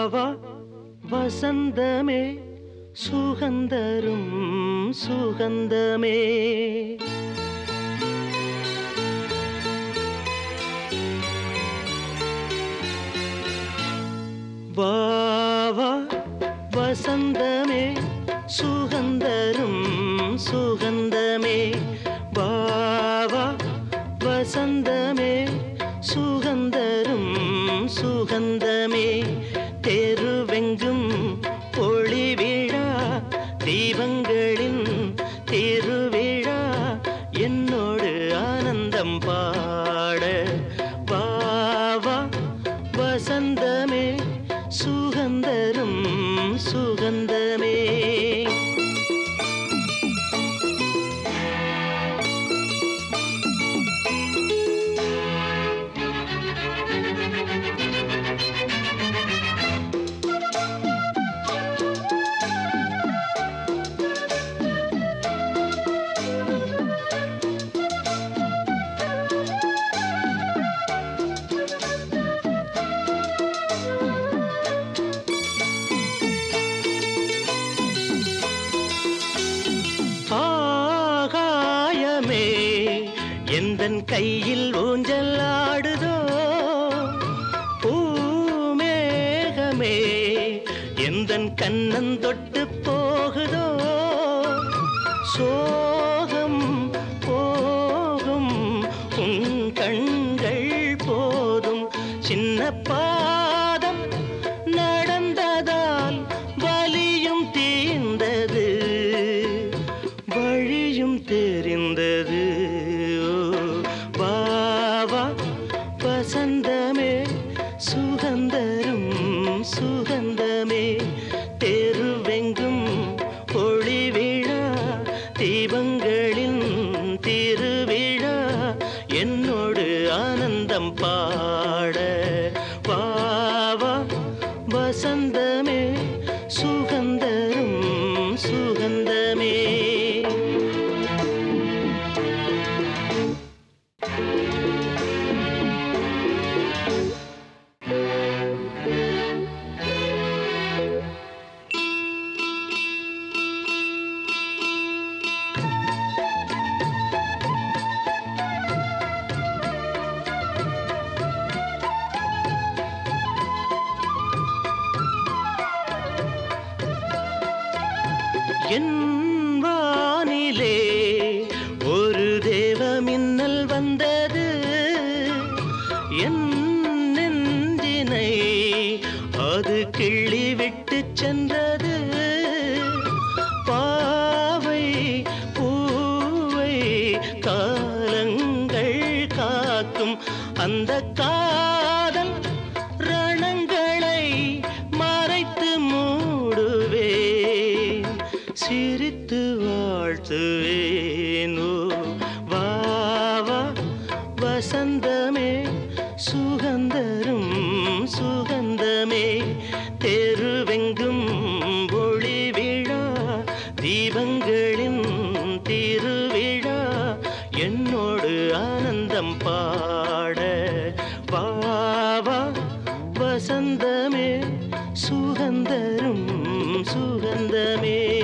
வா வசந்தமே சுகந்தரும் சுகந்தமே வா வா வசந்தமே சுகந்தரும் சுகந்தமே வா வா வசந்தமே சுகந்தரும் சுகந்தமே தெருவெங்கும் ஒளி விழா தீபங்களின் திருவிழா என்னோடு ஆனந்தம் பாட வா வா வசந்தமே சுகந்தரும் சுகந்தமே ஆகாயமே எந்தன் கையில் ஊஞ்சல் ஆடுதோ பூமேகமே எந்தன் கண்ணன் தொட்டு போகுதோ சோகம் போகும் உன் கண்கள் போதும் சின்ன பாதம் நடந்ததால் வலியும் தீர்ந்தது வழியும் தெரிந்தது ஓ, வா வா வசந்தமே சுகந்தரும் சுகந்தமே தெருவெங்கும் ஒளி விழா தீபங்களின் திருவிழா என்னோடு ஆனந்தம் பாட வா வா வசந்தமே சுகந்தரும் சுகந்தமே என் வானிலே ஒரு தேவ மின்னல் வந்தது என் நெஞ்சினை அது கிள்ளி விட்டு சென்றது பாவை பூவை காலங்கள் காக்கும் அந்த காதல் ரணங்களை மறைத்து மூடுவேன் சிரித்து வாழ்த்துவேன் ஓ, வா வா வசந்தமே சுகந்தரும் சுகந்தமே தெருவெங்கும் ஒளி விழா தீபங்களின் திருவிழா என்னோடு ஆனந்தம் பாட வா வா வசந்தமே சுகந்தரும் சுகந்தமே